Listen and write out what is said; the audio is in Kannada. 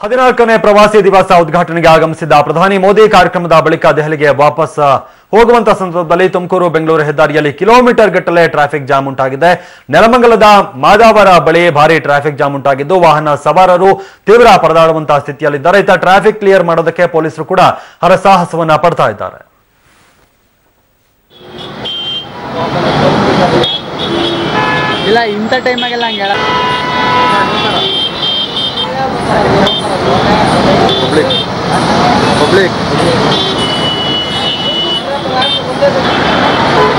ಹದಿನಾಲ್ಕನೇ ಪ್ರವಾಸಿ ದಿವಸ ಉದ್ಘಾಟನೆಗೆ ಆಗಮಿಸಿದ ಪ್ರಧಾನಿ ಮೋದಿ ಕಾರ್ಯಕ್ರಮದ ಬಳಿಕ ದೆಹಲಿಗೆ ವಾಪಸ್ ಹೋಗುವಂತ ಸಂದರ್ಭದಲ್ಲಿ ತುಮಕೂರು ಬೆಂಗಳೂರು ಹೆದ್ದಾರಿಯಲ್ಲಿ ಕಿಲೋಮೀಟರ್ ಗಟ್ಟಲೆ ಟ್ರಾಫಿಕ್ ಜಾಮ್ ಉಂಟಾಗಿದೆ ನೆಲಮಂಗಲದ ಮಾದಾವರ ಬಳಿ ಭಾರಿ ಟ್ರಾಫಿಕ್ ಜಾಮ್ ಉಂಟಾಗಿದ್ದು ವಾಹನ ಸವಾರರು ತೀವ್ರ ಪರದಾಡುವಂತಹ ಸ್ಥಿತಿಯಲ್ಲಿದ್ದಾರೆ ಇತ್ತ ಟ್ರಾಫಿಕ್ ಕ್ಲಿಯರ್ ಮಾಡೋದಕ್ಕೆ ಪೊಲೀಸರು ಕೂಡ ಹರಸಾಹಸವನ್ನ ಪಡ್ತಾ ಇದ್ದಾರೆ ಇಲ್ಲ ಇಂಥ ಟೈಮಾಗೆಲ್ಲ ಹಂಗೆ ಹೇಳ ಪಬ್ಲಿಕ್ ಪಬ್ಲಿಕ್